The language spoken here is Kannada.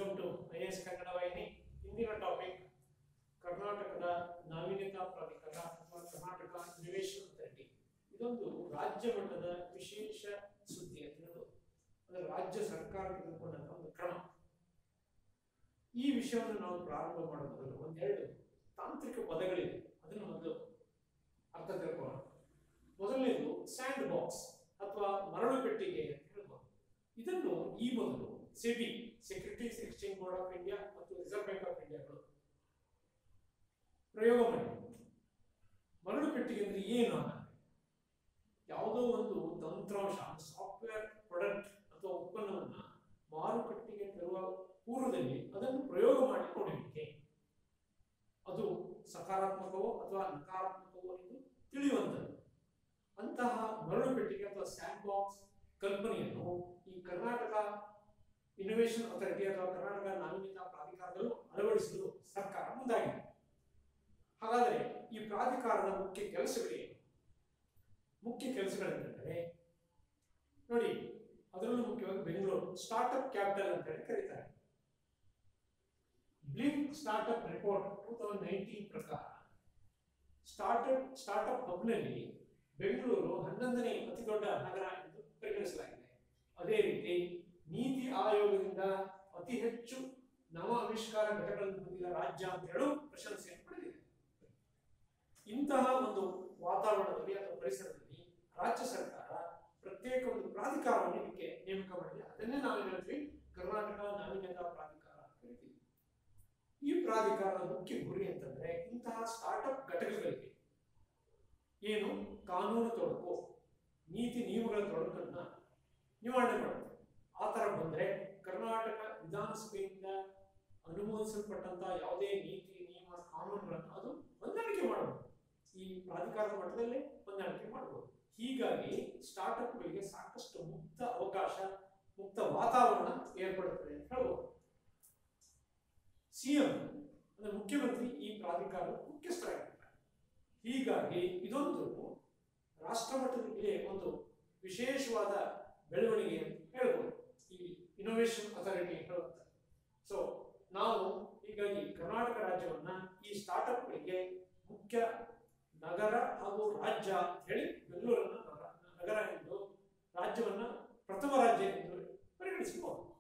welcome to I S Kannada ವಾಹಿನಿ ಇಂದಿನ ಟಾಪಿಕ್ ಕರ್ನಾಟಕದ ನಾವೀನ್ಯತಾ ಪ್ರಾಧಿಕಾರ ಅಥವಾ ಕರ್ನಾಟಕ ಇನ್ವಿಷನ್ ಅಥಾರಿಟಿ ಇದೊಂದು ರಾಜ್ಯ ಮಟ್ಟದ ವಿಶೇಷ ಸುದ್ದಿ ಅಂತ ಹೇಳೋದು ಅಂದ್ರೆ ರಾಜ್ಯ ಸರ್ಕಾರ ತೆಗೆದುಕೊಂಡಂತ ಒಂದು ಕ್ರಮ ಈ ವಿಷಯವನ್ನು ನಾವು ಪ್ರಾರಂಭ ಮಾಡುವ ಮೊದಲು ಒಂದೆರಡು ತಾಂತ್ರಿಕ ಪದಗಳಿವೆ ಅದನ್ನು ಮೊದಲು ಅರ್ಥ ತಿಳ್ಕೊಳ್ಳೋಣ ಮೊದಲನೇದು ಸ್ಯಾಂಡ್ ಬಾಕ್ಸ್ ಅಥವಾ ಮರಳು ಪೆಟ್ಟಿಗೆ ಅಂತ ಹೇಳ್ಬೋದು ಇದನ್ನು ಈ ಮೊದಲು SEBI securities exchange board of India ಮತ್ತು ರಿಸರ್ವ್ ಬ್ಯಾಂಕ್ ಆಫ್ ಇಂಡಿಯಾಗಳು ಪ್ರಯೋಗ ಮಾಡಿ ಮರಳು ಪೆಟ್ಟಿಗೆ ಅಂದ್ರೆ ಏನು ಅನ್ನೋದು ಯಾವುದೋ ಒಂದು ತಂತ್ರಾಂಶ ಸಾಫ್ಟ್ವೇರ್ ಪ್ರಾಡಕ್ಟ್ ಅಥವಾ ಉತ್ಪನ್ನವನ್ನ ಮಾರುಕಟ್ಟೆಗೆ ತರುವ ಪೂರ್ವದಲ್ಲಿ ಅದನ್ನು ಪ್ರಯೋಗ ಮಾಡಿ ನೋಡಲಿಕ್ಕೆ ಅದು ಸಕಾರಾತ್ಮಕವೋ ಅಥವಾ ನಕಾರಾತ್ಮಕವೋ ಎಂದು ತಿಳಿಯುವಂಥದ್ದು ಅಂತಹ ಮರಳು ಪೆಟ್ಟಿಗೆ ಅಥವಾ ಸ್ಯಾಂಡ್ ಬಾಕ್ಸ್ ಕಲ್ಪನೆಯನ್ನು ಈ ಕರ್ನಾಟಕ ಇನೋವೇಷನ್ ಅಥಾರಿಟಿ ಅಥವಾ ಕರ್ನಾಟಕ ನಾವೀನ್ಯತಾ ಪ್ರಾಧಿಕಾರಗಳು ಅಳವಡಿಸಲು ಸರ್ಕಾರ ಮುಂದಾಗಿದೆ ಹಾಗಾದರೆ ಈ ಪ್ರಾಧಿಕಾರದ ಮುಖ್ಯ ಕೆಲಸಗಳೇನು ಮುಖ್ಯ ಕೆಲಸಗಳೆಂದರೆ ನೋಡಿ ಅದರಲ್ಲೂ ಮುಖ್ಯವಾಗಿ ಬೆಂಗಳೂರು ಸ್ಟಾರ್ಟ್ಅಪ್ ಕ್ಯಾಪಿಟಲ್ ಅಂತ ಹೇಳಿ ಕರೀತಾರೆ blink startup report two thousand nineteen ಪ್ರಕಾರ ಸ್ಟಾರ್ಟ್ಅಪ್ ಸ್ಟಾರ್ಟ್ಅಪ್ ಹಬ್ನಲ್ಲಿ ಬೆಂಗಳೂರು ಹನ್ನೊಂದನೇ ಅತಿ ದೊಡ್ಡ ನಗರ ಎಂದು ಪರಿಗಣಿಸಲಾಗಿದೆ ಅದೇ ರೀತಿ ನೀತಿ ಆಯೋಗದಿಂದ ಅತಿ ಹೆಚ್ಚು ನವ ಆವಿಷ್ಕಾರ ಘಟಕಗಳನ್ನು ಹೊಂದಿದ ರಾಜ್ಯ ಅಂತ ಹೇಳು ಪ್ರಶಂಸೆಯನ್ನು ಪಡೆದಿದೆ ಇಂತಹ ಒಂದು ವಾತಾವರಣದಲ್ಲಿ ಅಥವಾ ಪರಿಸರದಲ್ಲಿ ರಾಜ್ಯ ಸರ್ಕಾರ ಪ್ರತ್ಯೇಕ ಒಂದು ಪ್ರಾಧಿಕಾರವನ್ನು ಇದಕ್ಕೆ ನೇಮಕ ಮಾಡಿದೆ ಅದನ್ನೇ ನಾವು ಹೇಳ್ತೀವಿ ಕರ್ನಾಟಕ ನಾವೀನ್ಯತಾ ಪ್ರಾಧಿಕಾರ ಅಂತ ಕರಿತೀವಿ ಈ ಪ್ರಾಧಿಕಾರದ ಮುಖ್ಯ ಗುರಿ ಅಂತಂದ್ರೆ ಇಂತಹ ಸ್ಟಾರ್ಟ್ಅಪ್ ಘಟಕಗಳಿಗೆ ಏನು ಕಾನೂನು ತೊಡಕು ನೀತಿ ನಿಯಮಗಳ ತೊಡಕನ್ನ ನಿವಾರಣೆ ಮಾಡುತ್ತೆ ಆ ತರ ಬಂದ್ರೆ ಕರ್ನಾಟಕ ವಿಧಾನಸಭೆಯಿಂದ ಅನುಮೋದಿಸಲ್ಪಟ್ಟಂತಹ ಯಾವುದೇ ನೀತಿ ನಿಯಮ ಕಾನೂನುಗಳನ್ನು ಅದು ಹೊಂದಾಣಿಕೆ ಮಾಡಬಹುದು ಈ ಪ್ರಾಧಿಕಾರದ ಮಟ್ಟದಲ್ಲೇ ಹೊಂದಾಣಿಕೆ ಮಾಡಬಹುದು ಹೀಗಾಗಿ ಸ್ಟಾರ್ಟ್ಅಪ್ಗಳಿಗೆ ಸಾಕಷ್ಟು ಮುಕ್ತ ಅವಕಾಶ ಮುಕ್ತ ವಾತಾವರಣ ಏರ್ಪಡುತ್ತದೆ ಅಂತ ಹೇಳ್ಬೋದು ಸಿಎಂ ಅಂದ್ರೆ ಮುಖ್ಯಮಂತ್ರಿ ಈ ಪ್ರಾಧಿಕಾರದ ಮುಖ್ಯಸ್ಥರಾಗಿರ್ತಾರೆ ಹೀಗಾಗಿ ಇದೊಂದು ರಾಷ್ಟ್ರ ಮಟ್ಟದಲ್ಲಿ ಒಂದು ವಿಶೇಷವಾದ ಬೆಳವಣಿಗೆ ಅಂತ ಹೇಳ್ಬೋದು ಈ ಇನೋವೇಷನ್ ಅಥಾರಿಟಿ ಹೇಳುತ್ತೆ ಸೊ ನಾವು ಹೀಗಾಗಿ ಕರ್ನಾಟಕ ರಾಜ್ಯವನ್ನ ಈ ಸ್ಟಾರ್ಟ್ಅಪ್ಗಳಿಗೆ ಮುಖ್ಯ ನಗರ ಹಾಗೂ ರಾಜ್ಯ ಅಂತ ಹೇಳಿ ಬೆಂಗಳೂರನ್ನ ನಗರ ನಗರ ಎಂದು ರಾಜ್ಯವನ್ನ ಪ್ರಥಮ ರಾಜ್ಯ ಎಂದು ಪರಿಗಣಿಸಬಹುದು